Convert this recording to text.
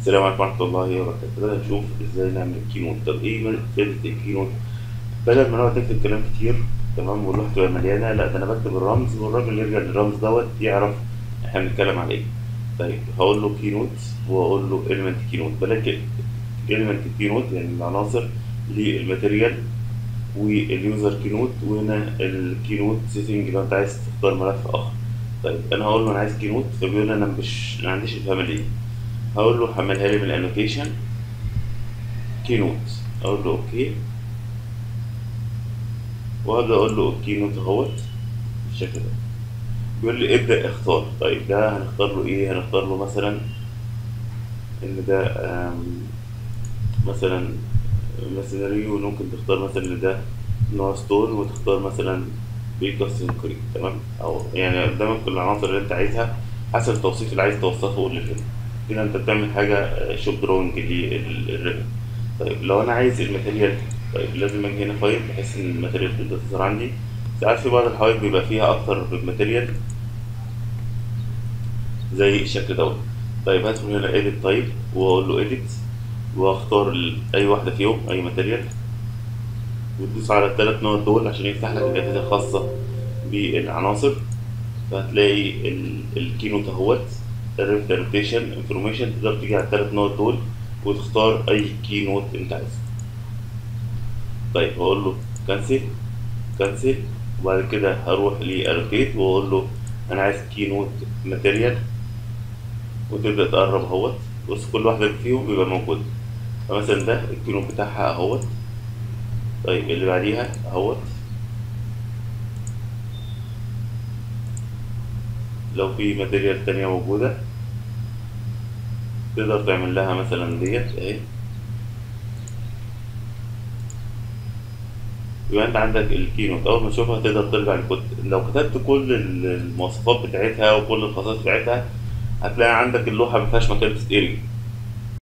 السلام عليكم ورحمة الله وبركاته بدأنا نشوف ازاي نعمل الكينوت طب ايه من- فايدة الكينوت بدل ما نقعد نكتب كلام كتير تمام واللوحة تبقى مليانة لا ده انا بكتب الرمز والراجل يرجع للرمز دوت يعرف احنا بنتكلم على ايه طيب هقول له كينوت واقول له element كينوت بلاقي element كينوت يعني العناصر للماتيريال واليوزر كينوت وهنا الكينوت سيتنج لو انت عايز تختار ملف اخر طيب انا هقول له انا عايز كينوت فبيقول لي انا مش ما عنديش الفاميلي هقول له حملها لي من الانوتيشن كينوت اقول له اوكي وهبدا اقول له كينوت اهوت بالشكل ده بيقول لي ابدا اختار طيب ده هنختار له ايه هنختار له مثلا ان ده آم، مثلا ماسونري وممكن تختار مثلا ان ده نوع ستون وتختار مثلا بيكاس كريم تمام او يعني قدامك كل العناصر اللي انت عايزها حسب التوصيف اللي عايز توصفه للريفن كده انت بتعمل حاجه شوب دروينج للريفن طيب لو انا عايز الماتيريال طيب لازم اجي هنا فايل بحيث ان الماتيريال تبدا تظهر عندي ساعات في بعض الحوائط بيبقى فيها اكتر من ماتيريال زي الشكل دوت طيب هدخل هنا edit طيب واقول له edit واختار ال- اي واحده فيهم اي ماتيريال وتدوس على الثلاث نقط دول عشان يفتح لك الاعدادات الخاصه بالعناصر فهتلاقي ال- الكينوت اهوت الريفت روتيشن انفورميشن تقدر تيجي على الثلاث نقط دول وتختار اي كينوت انت عايزه طيب هقول له كانسل كانسل وبعد كده هروح لألوكيت واقول له انا عايز كينوت ماتيريال وتبدا تقرب اهوت بص كل واحده فيهم بيبقى موجود فمثلا ده الكينوت بتاعها اهوت طيب اللي بعديها اهوت لو في ماتيريال تانية موجودة تقدر تعمل لها مثلا ديت اهي يبقى انت عندك الكينوت اول ما تشوفها تقدر ترجع لكود لو كتبت كل ال- المواصفات بتاعتها وكل الخصائص بتاعتها هتلاقي عندك اللوحة مفيهاش مكان تتقري